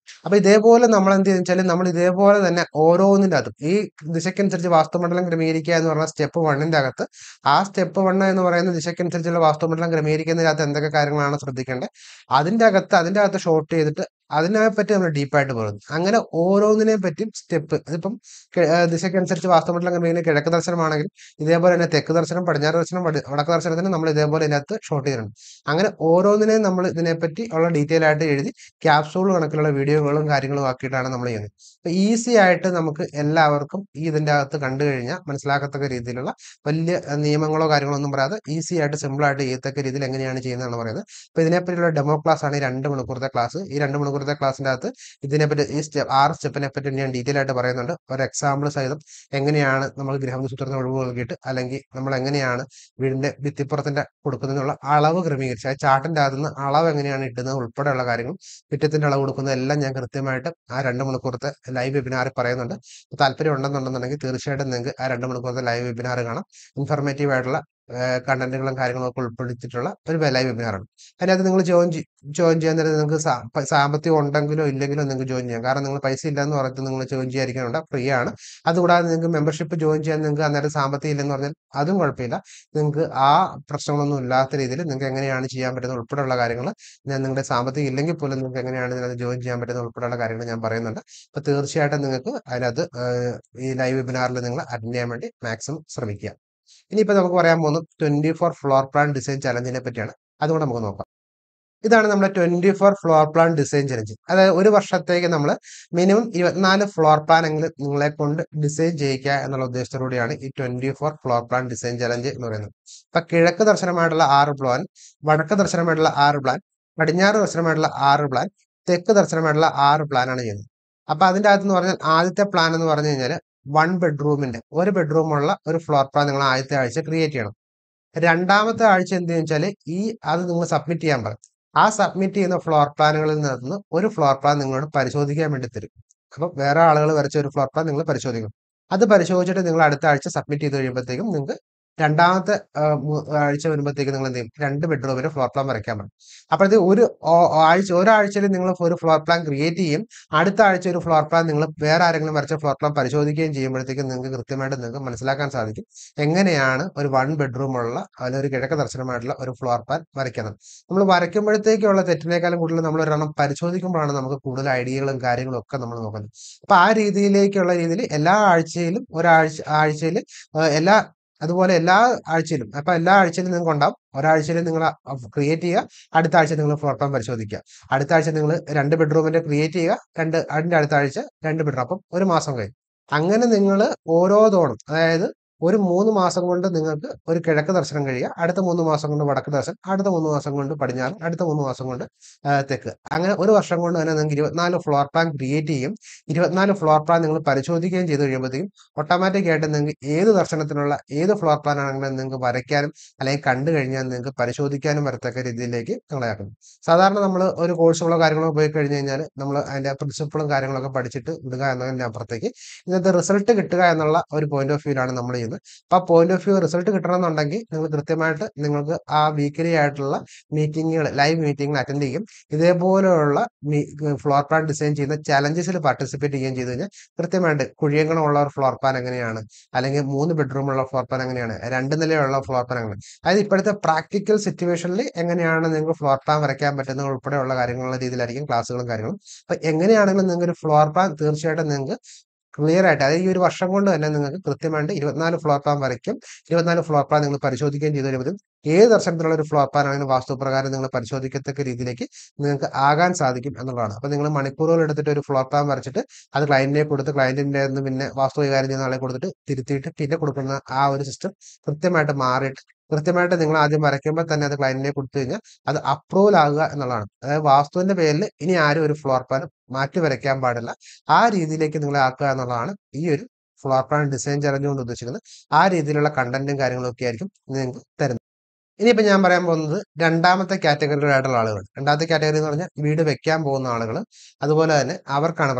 അപ്പൊ ഇതേപോലെ നമ്മൾ എന്ത് ചെയ്യുന്ന വെച്ചാൽ നമ്മൾ ഇതേപോലെ തന്നെ ഓരോന്നിൻ്റെ അകത്തും ഈ ദിശയ്ക്കനുസരിച്ച് വാസ്തുമണ്ഡലം ക്രമീകരിക്കുക എന്ന് പറഞ്ഞ സ്റ്റെപ്പ് വണ്ണിന്റെ അകത്ത് ആ സ്റ്റെപ്പ് വൺ എന്ന് പറയുന്ന ദിശയ്ക്കനുസരിച്ചുള്ള വാസ്തുമണ്ഡലം ക്രമീകരിക്കുന്നതിനകത്ത് എന്തൊക്കെ കാര്യങ്ങളാണ് ശ്രദ്ധിക്കേണ്ടത് അതിന്റെ അകത്ത് അതിന്റെ അകത്ത് ഷോർട്ട് ചെയ്തിട്ട് അതിനെ പറ്റി നമ്മൾ ഡീപ്പായിട്ട് പറയുന്നു അങ്ങനെ ഓരോന്നിനെ പറ്റിയും സ്റ്റെപ്പ് ഇതിപ്പം കി- ആ, ദിശയ്ക്കനുസരിച്ച് വാസ്തുമണ്ഡലം ക്രമീകരിക്കുന്ന കിഴക്ക് ദർശനമാണെങ്കിൽ ഇതേപോലെ തന്നെ തെക്ക് ദർശനം പടിഞ്ഞാറ് ദർശനം വട- വടക്ക് ദർശനത്തിന് നമ്മൾ ഇതേപോലെ ഇതിനകത്ത് ഷോർട്ട് ചെയ്തിട്ടുണ്ട് അങ്ങനെ ഓരോന്നിനെയും നമ്മൾ ഇതിനെപ്പറ്റി ഉള്ള ഡീറ്റെയിൽ ആയിട്ട് എഴുതി ക്യാപ്സൂൾ കണക്കിലുള്ള വീഡിയോകളും കാര്യങ്ങളും ആക്കിയിട്ടാണ് നമ്മൾ ചെയ്യുന്നത് അപ്പൊ ഈസി ആയിട്ട് നമുക്ക് എല്ലാവർക്കും ഈ ഇതിന്റെ അകത്ത് കണ്ടു കഴിഞ്ഞാൽ മനസ്സിലാക്കത്തക്ക രീതിയിലുള്ള വലിയ അഹ്, നിയമങ്ങളോ കാര്യങ്ങളോ ഒന്നും പറയാതെ ഈസി ആയിട്ട് സിമ്പിൾ ആയിട്ട് ചെയ്യത്തക്ക രീതിയിൽ എങ്ങനെയാണ് ചെയ്യുന്നതെന്ന് പറയുന്നത് അപ്പൊ ഇതിനെപ്പറ്റിയുള്ള ഡെമോ ക്ലാസ് ആണ് ഈ രണ്ട് മണിക്കൂറത്തെ ക്ലാസ് ഈ രണ്ട് മണിക്കൂറത്തെ ക്ലാസ്സിന്റെ അകത്ത് ഇതിനെപ്പറ്റി ഈ സ്റ്റെപ്പ് ആറ് സ്റ്റെപ്പിനെ പറ്റി ഞാൻ ഡീറ്റെയിൽ ആയിട്ട് പറയുന്നുണ്ട് ഒരു എക്സാമ്പിൾ സഹിതം എങ്ങനെയാണ് നമ്മൾ ഗ്രഹസൂത്രത്തിന് ഒഴിവ് നൽകിയിട്ട് അല്ലെങ്കിൽ നമ്മൾ എങ്ങനെയാണ് വീടിന്റെ ഭിത്തിപ്പുറത്തിന്റെ കൊടുക്കുന്നതിനുള്ള അളവ് ക്രമീകരിച്ച് ആ ചാർട്ടിന്റെ അകത്ത് നിന്ന് അളവ് എങ്ങനെയാണ് ഇട്ടുന്നത് ഉൾപ്പെടെയുള്ള കാര്യങ്ങളും മുറ്റത്തിന്റെ അളവ് കൊടുക്കുന്നതെല്ലാം ഞാൻ കൃത്യമായിട്ട് ആ രണ്ട് മണിക്കൂറത്തെ ലൈവ് വെബിനാറിൽ പറയുന്നുണ്ട് അപ്പൊ താല്പര്യം ഉണ്ടെന്നുണ്ടെന്നുണ്ടെങ്കിൽ തീർച്ചയായിട്ടും നിങ്ങൾക്ക് ആ രണ്ട് മണിക്കൂറത്തെ ലൈവ് വെബിനാർ കാണാം ഇൻഫർമേറ്റീവ് ആയിട്ടുള്ള കണ്ടന്റുകളും കാര്യങ്ങളും ഒക്കെ ഉൾപ്പെടുത്തിയിട്ടുള്ള ഒരു ലൈവ് വെബിനാറാണ് അതിനകത്ത് നിങ്ങൾ ജോയിൻ ജോയിൻ ചെയ്യാൻ നേരം നിങ്ങൾക്ക് സാ- പ- സാമ്പത്തികം ഉണ്ടെങ്കിലോ ഇല്ലെങ്കിലോ നിങ്ങൾക്ക് ജോയിൻ ചെയ്യാം കാരണം നിങ്ങൾ പൈസ ഇല്ലെന്ന് പറഞ്ഞിട്ട് നിങ്ങൾ ജോയിൻ ചെയ്യാതിരിക്കുന്നുണ്ട് ഫ്രീ ആണ് അതുകൂടാതെ നിങ്ങൾക്ക് മെമ്പർഷിപ്പ് ജോയിൻ ചെയ്യാൻ നിങ്ങൾക്ക് അന്നേരം സാമ്പത്തികം ഇല്ലെന്ന് പറഞ്ഞാൽ അതും കുഴപ്പമില്ല നിങ്ങൾക്ക് ആ പ്രശ്നങ്ങളൊന്നും ഇല്ലാത്ത രീതിയിൽ നിങ്ങൾക്ക് എങ്ങനെയാണ് ചെയ്യാൻ പറ്റുന്ന ഉൾപ്പെടെയുള്ള കാര്യങ്ങൾ ഞാൻ നിങ്ങളുടെ സാമ്പത്തികം ഇല്ലെങ്കിൽ പോലും നിങ്ങൾക്ക് എങ്ങനെയാണ് ഇതിനകത്ത് ജോയിൻ ചെയ്യാൻ പറ്റുന്ന ഉൾപ്പെടെയുള്ള കാര്യങ്ങൾ ഞാൻ പറയുന്നുണ്ട് അപ്പോൾ തീർച്ചയായിട്ടും നിങ്ങൾക്ക് അതിനകത്ത് ഏഹ്, ഈ ലൈവ് വെബിനാറിൽ നിങ്ങൾ അറ്റൻഡ് ചെയ്യാൻ വേണ്ടി മാക്സിമം ശ്രമിക്കുക ഇനിയിപ്പോൾ നമുക്ക് പറയാൻ പോകുന്നത് twenty four floor plan design ചലഞ്ചിനെ പറ്റിയാണ് അതുകൊണ്ട് നമുക്ക് നോക്കാം ഇതാണ് നമ്മുടെ twenty four floor plan design challenge അതായത് ഒരു വർഷത്തേക്ക് നമ്മൾ മിനിമം ഇരുപത്തിനാല് ഫ്ലോർ പ്ലാൻ എങ്കിലും നിങ്ങളെ കൊണ്ട് ഡിസൈൻ ചെയ്യിക്കുക എന്നുള്ള ഉദ്ദേശത്തോടുകൂടിയാണ് ഈ twenty four floor plan design challenge എന്ന് പറയുന്നത് അപ്പൊ കിഴക്ക് ദർശനമായിട്ടുള്ള ആറ് പ്ലാൻ വടക്ക് ദർശനമായിട്ടുള്ള ആറ് പ്ലാൻ പടിഞ്ഞാറ് ദർശനമായിട്ടുള്ള ആറ് പ്ലാൻ തെക്ക് ദർശനമായിട്ടുള്ള ആറ് പ്ലാനാണ് ചെയ്യുന്നത് അപ്പൊ അതിന്റെ അകത്ത് എന്ന് പറഞ്ഞാൽ ആദ്യത്തെ പ്ലാൻ എന്ന് പറഞ്ഞു കഴിഞ്ഞാൽ വൺ ബെഡ്റൂമിന്റെ ഒരു ബെഡ്റൂമുള്ള ഒരു ഫ്ലോർ പ്ലാൻ നിങ്ങൾ ആദ്യത്തെ ആഴ്ച ക്രിയേറ്റ് ചെയ്യണം രണ്ടാമത്തെ ആഴ്ച എന്ത് വെച്ചാൽ ഈ അത് നിങ്ങൾ സബ്മിറ്റ് ചെയ്യാൻ പറയും ആ സബ്മിറ്റ് ചെയ്യുന്ന ഫ്ലോർ പ്ലാനുകളിൽ നിന്ന് ഒരു ഫ്ലോർ പ്ലാൻ നിങ്ങളോട് പരിശോധിക്കാൻ വേണ്ടി തരും അപ്പം വേറെ ആളുകൾ വരച്ച ഒരു ഫ്ലോർ പ്ലാൻ നിങ്ങൾ പരിശോധിക്കും അത് പരിശോധിച്ചിട്ട് നിങ്ങൾ അടുത്ത ആഴ്ച സബ്മിറ്റ് ചെയ്ത് കഴിയുമ്പോഴത്തേക്കും നിങ്ങൾക്ക് രണ്ടാമത്തെ ആ, മൂ- ആഴ്ച വരുമ്പോഴത്തേക്ക് നിങ്ങൾ എന്ത് ചെയ്യും രണ്ട് ബെഡ്റൂമിന് ഫ്ലോർ പ്ലാൻ വരയ്ക്കാൻ പറ്റും അപ്പോഴത്തേക്ക് ഒരു ഓ- ആഴ്ച ഒരാഴ്ചയിൽ നിങ്ങൾ ഒരു ഫ്ലോർ പ്ലാൻ ക്രിയേറ്റ് ചെയ്യും അടുത്ത ആഴ്ച ഒരു ഫ്ലോർ പ്ലാൻ നിങ്ങൾ വേറെ ആരെങ്കിലും വരച്ച ഫ്ലോർ പ്ലാൻ പരിശോധിക്കുകയും ചെയ്യുമ്പോഴത്തേക്കും നിങ്ങൾക്ക് കൃത്യമായിട്ട് നിങ്ങൾക്ക് മനസ്സിലാക്കാൻ സാധിക്കും എങ്ങനെയാണ് ഒരു വൺ ബെഡ്റൂം ഉള്ള അല്ലെങ്കിൽ ഒരു കിഴക്ക് ദർശനമായിട്ടുള്ള ഒരു ഫ്ലോർ പ്ലാൻ വരയ്ക്കുന്നത് നമ്മൾ വരയ്ക്കുമ്പോഴത്തേക്കുള്ള തെറ്റിനേക്കാളും കൂടുതൽ നമ്മൾ ഒരെണ്ണം പരിശോധിക്കുമ്പോഴാണ് നമുക്ക് കൂടുതൽ ഐഡിയകളും കാര്യങ്ങളും ഒക്കെ നമ്മൾ നോക്കുന്നത് അപ്പൊ ആ രീതിയിലേക്കുള്ള രീതിയിൽ എല്ലാ ആഴ്ചയിലും ഒരാഴ്ച ആഴ്ചയിൽ എല്ലാ അതുപോലെ എല്ലാ ആഴ്ചയിലും അപ്പൊ എല്ലാ ആഴ്ചയിലും നിങ്ങൾക്ക് ഉണ്ടാവും ഒരാഴ്ചയിൽ നിങ്ങൾ ക്രിയേറ്റ് ചെയ്യുക അടുത്ത ആഴ്ച നിങ്ങൾ ഫ്ലോർ പ്ലാൻ പരിശോധിക്കുക അടുത്ത ആഴ്ച നിങ്ങൾ രണ്ട് ബെഡ്റൂമിന്റെ ക്രിയേറ്റ് ചെയ്യുക രണ്ട് അതിന്റെ അടുത്ത ആഴ്ച രണ്ട് ബെഡ്റൂം അപ്പം ഒരു മാസം കഴിയും അങ്ങനെ നിങ്ങൾ ഓരോ തോണും അതായത് ഒരു മൂന്ന് മാസം കൊണ്ട് നിങ്ങൾക്ക് ഒരു കിഴക്ക് ദർശനം കഴിയുക അടുത്ത മൂന്ന് മാസം കൊണ്ട് വടക്ക് ദർശനം അടുത്ത മൂന്ന് മാസം കൊണ്ട് പടിഞ്ഞാറ് അടുത്ത മൂന്ന് മാസം കൊണ്ട് ആ, തെക്ക് അങ്ങനെ ഒരു വർഷം കൊണ്ട് തന്നെ നിങ്ങൾക്ക് ഇരുപത്തിനാല് ഫ്ലോർ പ്ലാൻ ക്രിയേറ്റ് ചെയ്യും ഇരുപത്തിനാല് ഫ്ലോർ പ്ലാൻ നിങ്ങൾ പരിശോധിക്കുകയും ചെയ്ത് കഴിയുമ്പോഴത്തേക്കും ഓട്ടോമാറ്റിക് ആയിട്ട് നിങ്ങൾക്ക് ഏത് ദർശനത്തിനുള്ള ഏത് ഫ്ലോർ പ്ലാൻ ആണെങ്കിലും നിങ്ങൾക്ക് വരയ്ക്കാനും അല്ലെങ്കിൽ കണ്ടു കഴിഞ്ഞാൽ നിങ്ങൾക്ക് പരിശോധിക്കാനും വരത്തക്ക രീതിയിലേക്ക് നിങ്ങളാക്കും സാധാരണ നമ്മൾ ഒരു കോഴ്സുകളോ കാര്യങ്ങളോ പോയി കഴിഞ്ഞ് കഴിഞ്ഞാൽ നമ്മൾ അതിന്റെ പ്രിൻസിപ്പിളും കാര്യങ്ങളൊക്കെ പഠിച്ചിട്ട് വിടുക എന്നതിന്റെ അപ്പുറത്തേക്ക് ഇന്നത്തെ റിസൾട്ട് കിട്ടുക എന്നുള്ള ഒരു പോയിന്റ് ഓഫ് വ്യൂലാണ് നമ്മൾ ചെയ്യുന്നത് അപ്പൊ ആ പോയിന്റ് ഓഫ് വ്യൂ റിസൾട്ട് കിട്ടണമെന്നുണ്ടെങ്കിൽ നിങ്ങൾ കൃത്യമായിട്ട് നിങ്ങൾക്ക് ആ വീക്കിലി ആയിട്ടുള്ള മീറ്റിങ്ങുകൾ ലൈവ് മീറ്റിംഗിൽ അറ്റൻഡ് ചെയ്യും ഇതേപോലെയുള്ള ഫ്ലോർ പ്ലാൻ ഡിസൈൻ ചെയ്യുന്ന ചലഞ്ചസിൽ പാർട്ടിസിപ്പേറ്റ് ചെയ്യുകയും ചെയ്ത് കഴിഞ്ഞാൽ കൃത്യമായിട്ട് കുഴിയങ്കണമുള്ള ഒരു ഫ്ലോർ പ്ലാൻ എങ്ങനെയാണ് അല്ലെങ്കിൽ മൂന്ന് ബെഡ്റൂം ഉള്ള ഫ്ലോർ പ്ലാൻ എങ്ങനെയാണ് രണ്ട് നിലയുള്ള ഫ്ലോർ പ്ലാൻ എങ്ങനെയാണ് അതായത് ഇപ്പോഴത്തെ പ്രാക്ടിക്കൽ സിറ്റുവേഷനിൽ എങ്ങനെയാണ് നിങ്ങൾക്ക് ഫ്ലോർ പ്ലാൻ വരയ്ക്കാൻ പറ്റുന്ന ഉൾപ്പെടെയുള്ള കാര്യങ്ങളുള്ള രീതിയിലായിരിക്കും ക്ലാസ്സുകളും കാര്യങ്ങളും അപ്പൊ എങ്ങനെയാണെങ്കിലും നിങ്ങൾക്ക് ഒരു ഫ്ലോർ പ്ലാൻ തീർച്ചയായിട്ടും നിങ്ങൾക്ക് ക്ലിയർ ആയിട്ട് അതായത് ഈ ഒരു വർഷം കൊണ്ട് തന്നെ നിങ്ങൾക്ക് കൃത്യമായിട്ട് ഇരുപത്തിനാല് ഫ്ലോർ പ്ലാൻ വരയ്ക്കും ഇരുപത്തിനാല് ഫ്ലോർ പ്ലാൻ നിങ്ങൾ പരിശോധിക്കുകയും ചെയ്തു കഴിയുമ്പോഴും ഏത് തരത്തിലുള്ള ഒരു ഫ്ലോർ പ്ലാൻ ആണെങ്കിലും വാസ്തുപ്രകാരം നിങ്ങൾ പരിശോധിക്കത്തക്ക രീതിയിലേക്ക് നിങ്ങൾക്ക് ആകാൻ സാധിക്കും എന്നുള്ളതാണ് അപ്പൊ നിങ്ങൾ മണിക്കൂറുകൾ എടുത്തിട്ട് ഒരു ഫ്ലോർ പ്ലാൻ വരച്ചിട്ട് അത് ക്ലയന്റിനെ കൊടുത്ത് ക്ലയന്റിന്റെ നിന്ന് പിന്നെ വാസ്തു കൈകാര്യം ചെയ്യുന്ന ആളെ കൊടുത്തിട്ട് തിരുത്തിയിട്ട് പിന്നെ കൊടുക്കുന്ന ആ ഒരു സിസ്റ്റം കൃത്യമായിട്ട് മാറിയിട്ട് കൃത്യമായിട്ട് നിങ്ങൾ ആദ്യം വരയ്ക്കുമ്പോൾ തന്നെ അത് ക്ലയന്റിനെ കൊടുത്തു കഴിഞ്ഞാൽ അത് അപ്രൂവൽ ആകുക എന്നുള്ളതാണ് അതായത് വാസ്തുവിന്റെ പേരിൽ ഇനി ആരും ഒരു ഫ്ലോർ പ്ലാൻ മാറ്റി വരയ്ക്കാൻ പാടില്ല ആ രീതിയിലേക്ക് നിങ്ങളെ ആക്കുക എന്നുള്ളതാണ് ഈ ഒരു ഫ്ലോർ പ്ലാൻ ഡിസൈൻ ചലഞ്ച് കൊണ്ട് ഉദ്ദേശിക്കുന്നത് ആ രീതിയിലുള്ള കണ്ടന്റും കാര്യങ്ങളും ഒക്കെ ആയിരിക്കും നിങ്ങൾക്ക് തരുന്നത് ഇനിയിപ്പോ ഞാൻ പറയാൻ പോകുന്നത് രണ്ടാമത്തെ കാറ്റഗറിയിലായിട്ടുള്ള ആളുകൾ രണ്ടാമത്തെ കാറ്റഗറി എന്ന് പറഞ്ഞാൽ വീട് വെക്കാൻ പോകുന്ന ആളുകൾ അതുപോലെ തന്നെ അവർക്കാണ് പ്രാധാന്യം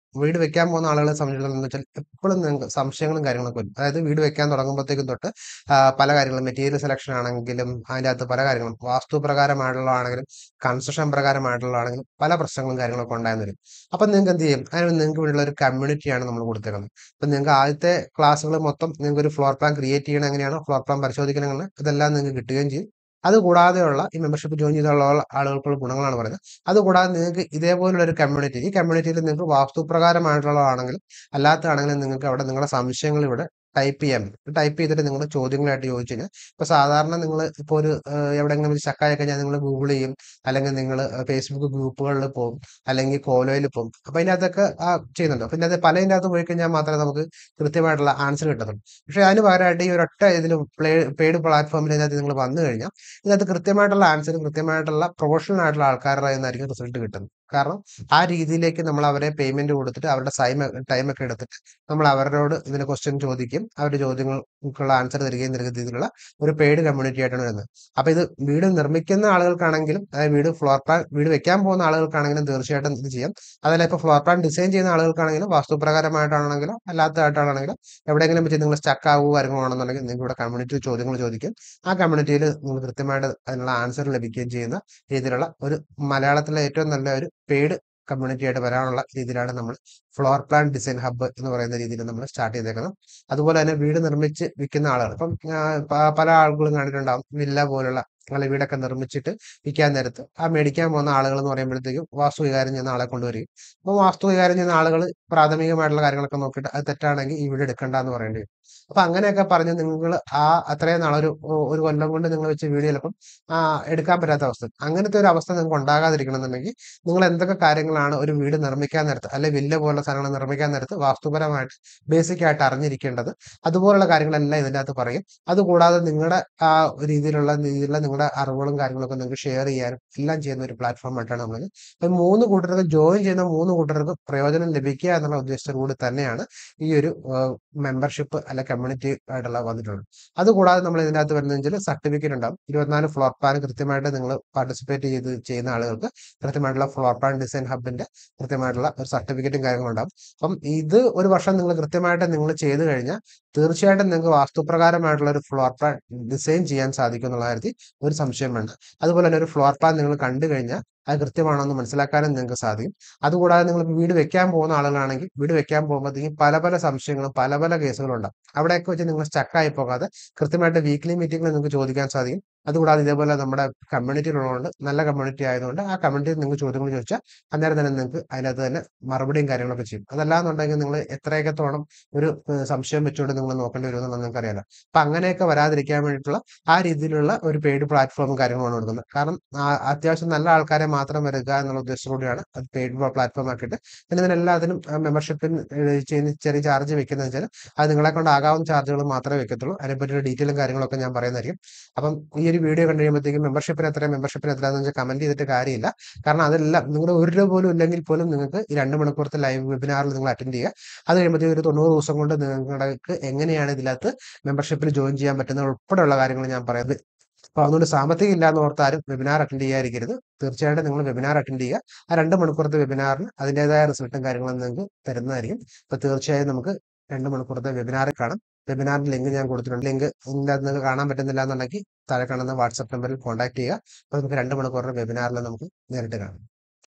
വീട് വെക്കാൻ പോകുന്ന ആളുകളെ സംബന്ധിച്ചിടത്തോളം എന്ന് വെച്ചാൽ എപ്പോഴും നിങ്ങൾക്ക് സംശയങ്ങളും കാര്യങ്ങളൊക്കെ വരും അതായത് വീട് വെക്കാൻ തുടങ്ങുമ്പോഴത്തേക്കും തൊട്ട് ആ, പല കാര്യങ്ങളും മെറ്റീരിയൽ സെലക്ഷൻ ആണെങ്കിലും അതിൻ്റെ അകത്ത് പല കാര്യങ്ങളും വാസ്തു പ്രകാരമായിട്ടുള്ളതാണെങ്കിലും കൺസ്ട്രക്ഷൻ പ്രകാരമായിട്ടുള്ളതാണെങ്കിലും പല പ്രശ്നങ്ങളും കാര്യങ്ങളൊക്കെ ഉണ്ടായെന്ന് വരും അപ്പം നിങ്ങൾക്ക് എന്ത് ചെയ്യും അതിന് നിങ്ങൾക്ക് വേണ്ടിയുള്ള ഒരു കമ്മ്യൂണിറ്റിയാണ് നമ്മൾ കൊടുത്തേക്കുന്നത് അപ്പം നിങ്ങൾക്ക് ആദ്യത്തെ ക്ലാസ്സുകൾ മൊത്തം നിങ്ങൾക്ക് ഒരു ഫ്ലോർ പ്ലാൻ ക്രിയേറ്റ് ചെയ്യണം എങ്ങനെയാണ് ഫ്ലോർ പ്ലാൻ പരിശോധിക്കണം ഇതെല്ലാം നിങ്ങൾക്ക് കിട്ടുകയും ചെയ്യും അതുകൂടാതെയുള്ള ഈ മെമ്പർഷിപ്പ് ജോയിൻ ചെയ്തുള്ള ആളുകൾക്കുള്ള ഗുണങ്ങളാണ് പറയുന്നത് അതുകൂടാതെ നിങ്ങൾക്ക് ഇതേപോലുള്ള ഒരു കമ്മ്യൂണിറ്റി ഈ കമ്മ്യൂണിറ്റിയിൽ നിങ്ങൾക്ക് വാസ്തുപ്രകാരമായിട്ടുള്ളതാണെങ്കിലും അല്ലാത്തതാണെങ്കിലും നിങ്ങൾക്ക് അവിടെ നിങ്ങളുടെ സംശയങ്ങൾ ഇവിടെ ടൈപ്പ് ചെയ്യാൻ പറ്റും ടൈപ്പ് ചെയ്തിട്ട് നിങ്ങൾ ചോദ്യങ്ങളായിട്ട് ചോദിച്ചു കഴിഞ്ഞാൽ ഇപ്പൊ സാധാരണ നിങ്ങൾ ഇപ്പോൾ ഒരു ഏഹ്, എവിടെയെങ്കിലും ഒരു ചക്കായി കഴിഞ്ഞാൽ നിങ്ങൾ ഗൂഗിൾ ചെയ്യും അല്ലെങ്കിൽ നിങ്ങൾ ഫേസ്ബുക്ക് ഗ്രൂപ്പുകളിൽ പോകും അല്ലെങ്കിൽ കോലോയിൽ പോകും അപ്പൊ അതിനകത്തൊക്കെ ആ ചെയ്യുന്നുണ്ട് അപ്പൊ ഇതിനകത്ത് പല ഇതിനകത്ത് പോയി കഴിഞ്ഞാൽ മാത്രമേ നമുക്ക് കൃത്യമായിട്ടുള്ള ആൻസർ കിട്ടത്തുള്ളൂ പക്ഷെ അതിന് പകരമായിട്ട് ഈ ഒരൊറ്റ ഇതിൽ പെയ്ഡ് പ്ലാറ്റ്ഫോമിൽ ഇതിനകത്ത് നിങ്ങൾ വന്നു കഴിഞ്ഞാൽ ഇതിനകത്ത് കൃത്യമായിട്ടുള്ള ആൻസർ കൃത്യമായിട്ടുള്ള പ്രൊഫഷണൽ ആയിട്ടുള്ള ആൾക്കാരുടെ കയ്യിൽ നിന്നായിരിക്കും റിസൾട്ട് കിട്ടുന്നത് കാരണം ആ രീതിയിലേക്ക് നമ്മൾ അവരെ പേയ്മെന്റ് കൊടുത്തിട്ട് അവരുടെ ടൈം ടൈം ഒക്കെ എടുത്തിട്ട് നമ്മൾ അവരോട് ഇതിന് ക്വസ്റ്റ്യൻ ചോദിക്കും അവരുടെ ചോദ്യങ്ങൾക്കുള്ള ആൻസർ തരികയും തരുന്ന രീതിയിലുള്ള ഒരു പെയ്ഡ് കമ്മ്യൂണിറ്റി ആയിട്ടാണ് വരുന്നത് അപ്പൊ ഇത് വീട് നിർമ്മിക്കുന്ന ആളുകൾക്കാണെങ്കിലും അതായത് വീട് ഫ്ലോർ പ്ലാൻ വീട് വെക്കാൻ പോകുന്ന ആളുകൾക്കാണെങ്കിലും തീർച്ചയായിട്ടും ഇത് ചെയ്യാം അതല്ല ഇപ്പൊ ഫ്ലോർ പ്ലാൻ ഡിസൈൻ ചെയ്യുന്ന ആളുകൾക്കാണെങ്കിലും വാസ്തുപ്രകാരമായിട്ടാണെങ്കിലും അല്ലാത്തതായിട്ടാണെങ്കിലും എവിടെയെങ്കിലും വെച്ച് നിങ്ങൾ സ്റ്റക്ക് ആവുക കാര്യങ്ങളാണെന്നുണ്ടെങ്കിൽ നിങ്ങൾക്ക് ഇവിടെ കമ്മ്യൂണിറ്റി ചോദ്യങ്ങൾ ചോദിക്കും ആ കമ്മ്യൂണിറ്റിയിൽ നിങ്ങൾ കൃത്യമായിട്ട് അതിനുള്ള ആൻസർ ലഭിക്കുകയും ചെയ്യുന്ന രീതിയിലുള്ള ഒരു മലയാളത്തിലെ ഏറ്റവും നല്ല ഒരു പെയ്ഡ് കമ്മ്യൂണിറ്റി ആയിട്ട് വരാനുള്ള രീതിയിലാണ് നമ്മൾ ഫ്ലോർ പ്ലാൻ ഡിസൈൻ ഹബ്ബ് എന്ന് പറയുന്ന രീതിയിൽ നമ്മൾ സ്റ്റാർട്ട് ചെയ്തേക്കുന്നത് അതുപോലെ തന്നെ വീട് നിർമ്മിച്ച് വിൽക്കുന്ന ആളുകൾ ഇപ്പം ആ, പ- പല ആളുകളും കണ്ടിട്ടുണ്ടാവും വില്ല പോലുള്ള അല്ലെങ്കിൽ വീടൊക്കെ നിർമ്മിച്ചിട്ട് വിൽക്കാൻ നേരത്ത് ആ മേടിക്കാൻ പോകുന്ന ആളുകൾ എന്ന് പറയുമ്പോഴത്തേക്കും വാസ്തു വികാരം ചെയ്യുന്ന ആളെ കൊണ്ടുവരികയും അപ്പോൾ വാസ്തു വികാരം ചെയ്യുന്ന ആളുകൾ പ്രാഥമികമായിട്ടുള്ള കാര്യങ്ങളൊക്കെ നോക്കിയിട്ട് അത് തെറ്റാണെങ്കിൽ ഈ വീട് എടുക്കണ്ട എന്ന് പറയേണ്ടി വരും അപ്പൊ അങ്ങനെയൊക്കെ പറഞ്ഞ് നിങ്ങൾ ആ അത്രയും നാളൊരു ഒരു കൊല്ലം കൊണ്ട് നിങ്ങൾ വെച്ച് വീട് ചിലപ്പം ആ, എടുക്കാൻ പറ്റാത്ത അവസ്ഥ അങ്ങനത്തെ ഒരു അവസ്ഥ നിങ്ങൾക്ക് ഉണ്ടാകാതിരിക്കണം എന്നുണ്ടെങ്കിൽ നിങ്ങൾ എന്തൊക്കെ കാര്യങ്ങളാണ് ഒരു വീട് നിർമ്മിക്കാൻ നേരത്ത് അല്ലെ വില്ല പോലുള്ള സാധനങ്ങൾ നിർമ്മിക്കാൻ നേരത്ത് വാസ്തുപരമായിട്ട് ബേസിക് ആയിട്ട് അറിഞ്ഞിരിക്കേണ്ടത് അതുപോലുള്ള കാര്യങ്ങളെല്ലാം ഇതിൻ്റെ അകത്ത് പറയും അതുകൂടാതെ നിങ്ങളുടെ ആ രീതിയിലുള്ള രീതിയിലുള്ള നിങ്ങളുടെ അറിവുകളും കാര്യങ്ങളൊക്കെ നിങ്ങൾക്ക് ഷെയർ ചെയ്യാനും എല്ലാം ചെയ്യുന്ന ഒരു പ്ലാറ്റ്ഫോം ആയിട്ടാണ് നമ്മൾ അപ്പം മൂന്ന് കൂട്ടർക്ക് ജോയിൻ ചെയ്യുന്ന മൂന്ന് കൂട്ടർക്ക് പ്രയോജനം ലഭിക്കുക എന്നുള്ള ഉദ്ദേശത്തോടു കൂടി തന്നെയാണ് ഈ ഒരു മെമ്പർഷിപ്പ് അല്ലെ കമ്മ്യൂണിറ്റി ആയിട്ടുള്ള വന്നിട്ടുള്ളത് അതുകൂടാതെ നമ്മൾ ഇതിൻ്റെ അകത്ത് വരുന്നത് വെച്ചാൽ സർട്ടിഫിക്കറ്റ് ഉണ്ടാവും ഇരുപത്തിനാല് ഫ്ലോർ പ്ലാൻ കൃത്യമായിട്ട് നിങ്ങൾ പാർട്ടിസിപ്പേറ്റ് ചെയ്ത് ചെയ്യുന്ന ആളുകൾക്ക് കൃത്യമായിട്ടുള്ള ഫ്ലോർ പ്ലാൻ ഡിസൈൻ ഹബിന്റെ കൃത്യമായിട്ടുള്ള ഒരു സർട്ടിഫിക്കറ്റും കാര്യങ്ങളും ഉണ്ടാവും അപ്പം ഇത് ഒരു വർഷം നിങ്ങൾ കൃത്യമായിട്ട് നിങ്ങൾ ചെയ്തു കഴിഞ്ഞാൽ തീർച്ചയായിട്ടും നിങ്ങൾക്ക് വാസ്തുപ്രകാരമായിട്ടുള്ള ഒരു ഫ്ലോർ പ്ലാൻ ഡിസൈൻ ചെയ്യാൻ സാധിക്കും എന്നുള്ള കാര്യത്തിൽ ഒരു സംശയം വേണ്ട അതുപോലെ തന്നെ ഒരു ഫ്ലോർ പ്ലാൻ നിങ്ങൾ കണ്ടു കഴിഞ്ഞാൽ അത് കൃത്യമാണോ എന്ന് മനസ്സിലാക്കാനും നിങ്ങൾക്ക് സാധിക്കും അതുകൂടാതെ നിങ്ങൾ വീട് വെക്കാൻ പോകുന്ന ആളുകളാണെങ്കിൽ വീട് വെക്കാൻ പോകുമ്പോഴത്തേക്കും പല പല സംശയങ്ങളും പല പല കേസുകളും ഉണ്ടാവും അവിടെയൊക്കെ വെച്ച് നിങ്ങൾ സ്റ്റക്കായി പോകാതെ കൃത്യമായിട്ട് വീക്ക്ലി മീറ്റിംഗിൽ നിങ്ങൾക്ക് ചോദിക്കാൻ സാധിക്കും അതുകൂടാതെ ഇതേപോലെ നമ്മുടെ കമ്മ്യൂണിറ്റിയിലുള്ളതുകൊണ്ട് നല്ല കമ്മ്യൂണിറ്റി ആയതുകൊണ്ട് ആ കമ്മ്യൂണിറ്റിയിൽ നിങ്ങൾക്ക് ചോദ്യങ്ങൾ ചോദിച്ചാൽ അന്നേരം തന്നെ നിങ്ങൾക്ക് അതിനകത്ത് തന്നെ മറുപടിയും കാര്യങ്ങളൊക്കെ ചെയ്യും അതല്ലാന്നുണ്ടെങ്കിൽ നിങ്ങൾ എത്രയൊക്കെ തോണം ഒരു ഏഹ്, സംശയം വെച്ചുകൊണ്ട് നിങ്ങൾ നോക്കേണ്ടി വരുമെന്ന് നിങ്ങൾക്ക് അറിയാലോ അപ്പൊ അങ്ങനെയൊക്കെ വരാതിരിക്കാൻ വേണ്ടിയിട്ടുള്ള ആ രീതിയിലുള്ള ഒരു പെയ്ഡ് പ്ലാറ്റ്ഫോമും കാര്യങ്ങളാണ് കൊടുക്കുന്നത് കാരണം ആ അത്യാവശ്യം നല്ല ആൾക്കാരെ മാത്രം വരിക എന്നുള്ള ഉദ്ദേശത്തോടെയാണ് അത് പെയ്ഡ് പ്ലാറ്റ്ഫോം ആക്കിയിട്ട് പിന്നെ ഇതിനെല്ലാത്തിനും മെമ്പർഷിപ്പിന് ചെയ്യുന്ന ചെറിയ ചാർജ് വെക്കുന്നത് വെച്ചാൽ അത് നിങ്ങളെ കൊണ്ട് ആകാവുന്ന ചാർജുകൾ മാത്രമേ വെക്കത്തുള്ളൂ അതിനെപ്പറ്റിയുള്ള ഡീറ്റെയിലും കാര്യങ്ങളൊക്കെ ഞാൻ പറയുന്നതായിരിക്കും അപ്പം ഈ ഒരു വീഡിയോ കണ്ടു കഴിയുമ്പോഴത്തേക്കും മെമ്പർഷിപ്പിന് എത്ര മെമ്പർഷിപ്പിന് എത്ര എന്ന് വെച്ചാൽ കമന്റ് ചെയ്തിട്ട് കാര്യമില്ല കാരണം അതെല്ലാം നിങ്ങളുടെ ഒരു രൂപ പോലും ഇല്ലെങ്കിൽ പോലും നിങ്ങൾക്ക് ഈ രണ്ട് മണിക്കൂറത്തെ ലൈവ് വെബിനാറിൽ നിങ്ങൾ അറ്റൻഡ് ചെയ്യുക അത് കഴിയുമ്പോഴത്തേക്കും ഒരു തൊണ്ണൂറ് ദിവസം കൊണ്ട് നിങ്ങൾക്ക് എങ്ങനെയാണ് ഇതിനകത്ത് മെമ്പർഷിപ്പിൽ ജോയിൻ ചെയ്യാൻ പറ്റുന്ന ഉൾപ്പെടെയുള്ള കാര്യങ്ങൾ ഞാൻ പറയുന്നത് അപ്പൊ അതുകൊണ്ട് സാമ്പത്തികം ഇല്ലാന്ന് ഓർത്ത് ആരും വെബിനാർ അറ്റൻഡ് ചെയ്യാതിരിക്കരുത് തീർച്ചയായിട്ടും നിങ്ങൾ വെബിനാർ അറ്റൻഡ് ചെയ്യുക ആ രണ്ട് മണിക്കൂറത്തെ വെബിനാറിന് അതിൻ്റെതായ റിസൾട്ടും കാര്യങ്ങളും നിങ്ങൾക്ക് തരുന്നതായിരിക്കും അപ്പൊ തീർച്ചയായും നമുക്ക് രണ്ട് മണിക്കൂറത്തെ വെബിനാറിൽ കാണാം വെബിനാറിന്റെ ലിങ്ക് ഞാൻ കൊടുത്തിട്ടുണ്ട് ലിങ്ക് ഇതിനകത്ത് നിങ്ങൾക്ക് കാണാൻ പറ്റുന്നില്ല എന്നുണ്ടെങ്കിൽ താഴെ കാണുന്ന വാട്സപ്പ് നമ്പറിൽ കോൺടാക്ട് ചെയ്യുക അപ്പൊ നമുക്ക് രണ്ട് മണിക്കൂറിന്റെ വെബിനാറിൽ നമുക്ക് നേരിട്ട് കാണാം